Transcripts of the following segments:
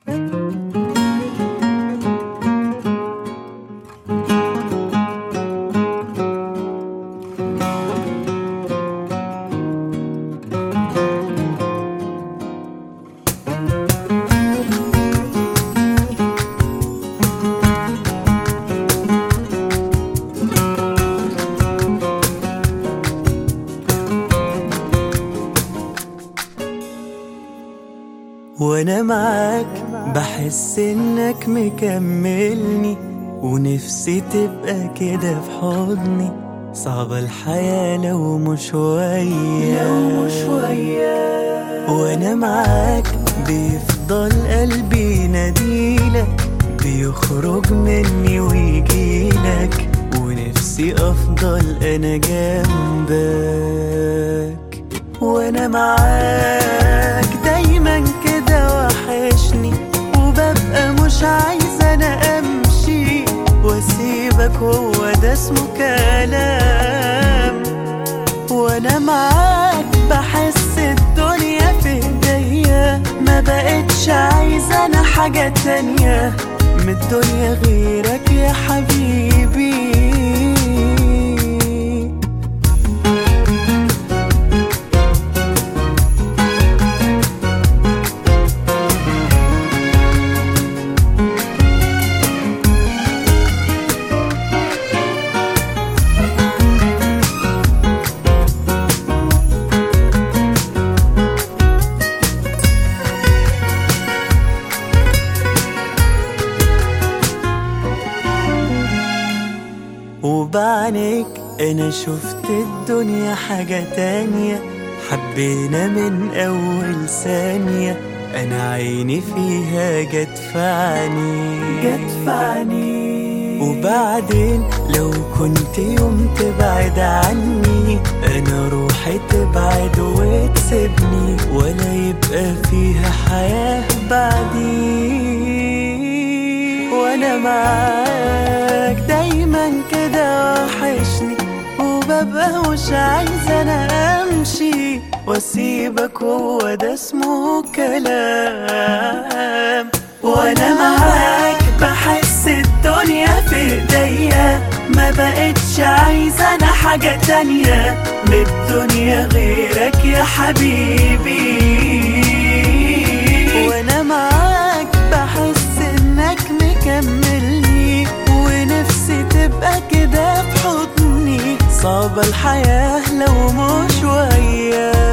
وانا معاك بحس انك مكملني ونفسي تبقى كده في حضني صعبة الحياة لو مش وياك لو مش وياك وانا معاك بيفضل قلبي يناديلك بيخرج مني ويجيلك ونفسي افضل انا جنبك وانا معاك دايما كده وحشني وببقى مش عايزة انا امشي واسيبك هو ده اسمه كلام وانا معاك بحس الدنيا في ايديا ما بقتش عايزة انا حاجة تانية من الدنيا غيرك يا حبيبي وبعنيك انا شفت الدنيا حاجة تانية حبينا من اول ثانية انا عيني فيها جت فعني جت فعني وبعدين لو كنت يوم تبعد عني انا روحي تبعد وتسيبني ولا يبقى فيها حياة بعدي وانا معاك دايما كده وحشني وببقى مش عايزة انا امشي واسيبك هو ده اسمه كلام وانا معاك بحس الدنيا في ايديا ما بقتش عايزة انا حاجة تانية من الدنيا غيرك يا حبيبي وانا معاك بحس انك مكملني ونفسي تبقى كده في حضني صعبة الحياة لو مش وياك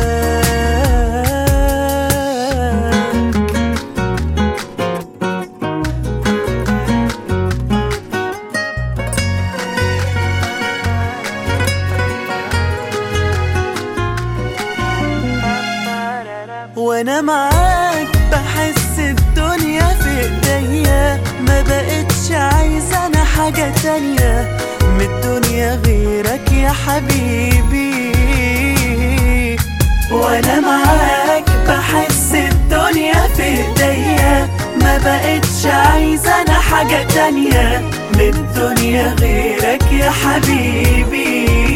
وانا معاك بحس الدنيا في ايديا ما بقتش عايزة انا حاجة تانية من الدنيا غيرك يا حبيبي وانا معاك بحس الدنيا في ايديا ما بقتش عايزة انا حاجة تانية من الدنيا غيرك يا حبيبي